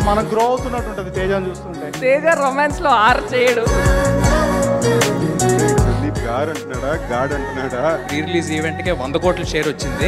మనం గ్రో అవుతున్నట్టు ఉంటుంది తేజాన్ని చూస్తుంటే తేజ రొమాన్స్ లో ఆర్ చేయడు సందీప్ గారు అంటున్నాడా గాడ్ అంటున్నాడా ప్రీ రిలీజ్ ఈవెంట్కే వంద కోట్ల షేర్ వచ్చింది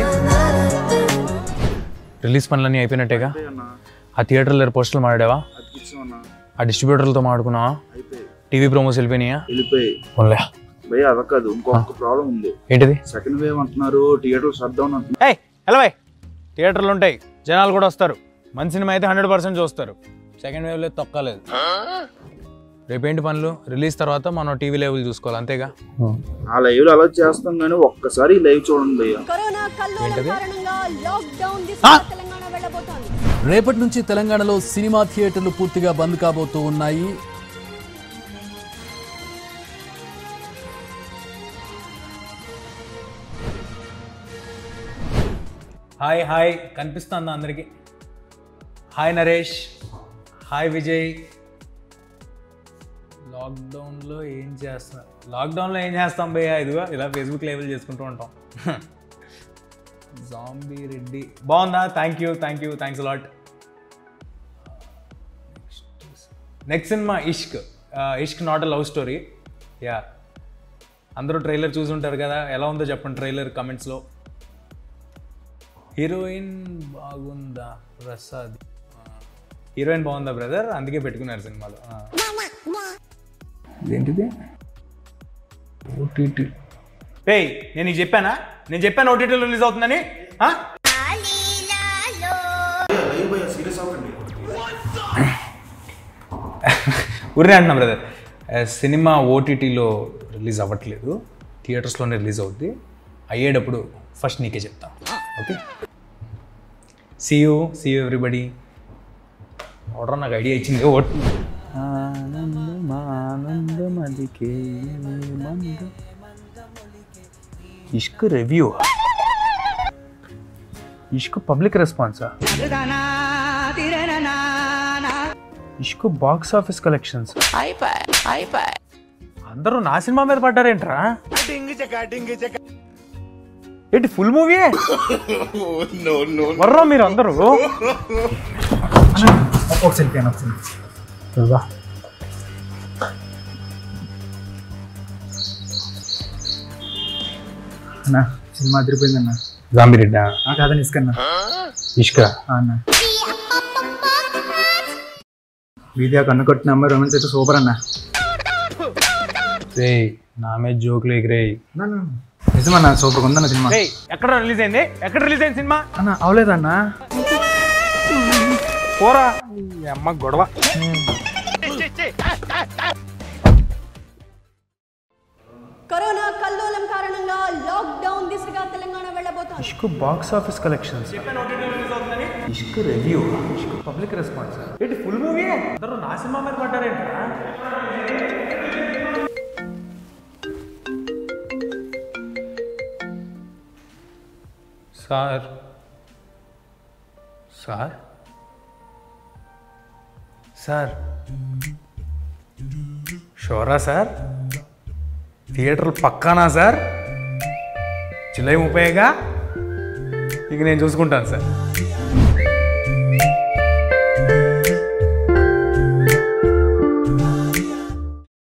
రిలీజ్ పనులన్నీ అయిపోయినట్టేగా ఆ థియేటర్లో పోస్టర్లు మాడావా ఆ డిస్ట్రిబ్యూటర్లతో మాడుకున్నావా టీవీ ప్రోమోస్ వెళ్ళిపోయినాయా వెళ్ళిపోయి పోన్లే భయ అదక్కదు ఇంకొక ప్రాబ్లం ఉంది ఏంటిది సెకండ్ వేవ్ అంటున్నారు థియేటర్ షట్ డౌన్ అంటున్నారు ఏయ్ ఎలా బాయ్ థియేటర్లు ఉంటాయి జనాలు కూడా వస్తారు మంచి సినిమా అయితే హండ్రెడ్ పర్సెంట్ చూస్తారు సెకండ్ వేవ్ లేదు తొక్కలేదు రేపేంటి పనులు రిలీజ్ తర్వాత మనం టీవీ లెవెల్ చూసుకోవాలి అంతేగా ఆ లైవ్ లో అలా చేస్తాం కానీ ఒక్కసారి లైవ్ చూడండి భయ్య కరోనా కల్లోలం కారణంగా లాక్డౌన్ దిశగా తెలంగాణ వెళ్ళబోతోంది రేపటి నుంచి తెలంగాణలో సినిమా థియేటర్లు పూర్తిగా బంద్ కాబోతూ ఉన్నాయి హాయ్ హాయ్ కనిపిస్తుందా అందరికి హాయ్ నరేష్ హాయ్ విజయ్ లాక్డౌన్లో ఏం చేస్తా లాక్డౌన్లో ఏం చేస్తాం భయ్యా ఇదిగో ఇలా ఫేస్బుక్ లేబుల్ చేసుకుంటూ ఉంటాం జాంబీ రెడ్డి బాగుందా thank you thank you thanks lot next cinema Ishq Ishq not a love story yeah అందరూ ట్రైలర్ చూసుంటారు కదా ఎలా ఉందో చెప్పండి ట్రైలర్ కమెంట్స్లో హీరోయిన్ బాగుందా ప్రసాద్ హీరోయిన్ బాగుందా బ్రదర్ అందుకే పెట్టుకున్నారు సినిమాలో ఆ. ఇదేంటిది ఓటీటీ ఏయ్ నేను నీకు చెప్పానా నేను చెప్పాను ఓటీటీలో రిలీజ్ అవుతుందని ఆ? ఊరినే అంటున్నా బ్రదర్ సినిమా ఓటీటీలో రిలీజ్ అవ్వట్లేదు థియేటర్స్లోనే రిలీజ్ అవుద్ది అయ్యేటప్పుడు ఫస్ట్ నీకే చెప్తా okay see you see you everybody order నాకు ఐడియా ఇచ్చింది ఓట్ ఆనందం ఆనందం అదికే మందం. ఇష్క్ రివ్యూ ఇష్క్ పబ్లిక్ రెస్పాన్సా ఇష్క్ బాక్స్ ఆఫీస్ కలెక్షన్స్ అందరూ నా సినిమా మీద పడ్డారేంట్రా ఏంటి ఫుల్ మూవీ వర్రా మీరు అందరూ ఒక సెల్ఫీ అన్న సెల్ఫీ అన్న సినిమా అదిరిపోయిందన్న జాంబిరెడ్డా ఆ కాదని ఇసుకన్న ఇష్క అన్న వీధియా కన్ను కొట్టిన అమ్మాయి రొమాన్స్ అయితే సూపర్ అన్న రే నా మీద జోకులు ఎగిరేయి నిజమన్న సూపర్ ఉందన్న సినిమా ఎక్కడ రిలీజ్ అయింది ఎక్కడ రిలీజ్ అయింది సినిమా అన్న అవలేదన్న పోరా ఈ అమ్మ గొడవ కరోనా కల్లోలం కారణంగా లాక్డౌన్ దిశగా తెలంగాణ వెళ్ళబోతోంది Ishq box office collections Ishq review Ishq public response ఏంటి ఫుల్ మూవీ అందరూ నా సినిమా మీద పడ్డారేంట్రా సార్ సార్ సార్ షోరా సార్ థియేటర్లు పక్కానా సార్ జూలై ముప్పైగా ఇక నేను చూసుకుంటాను సార్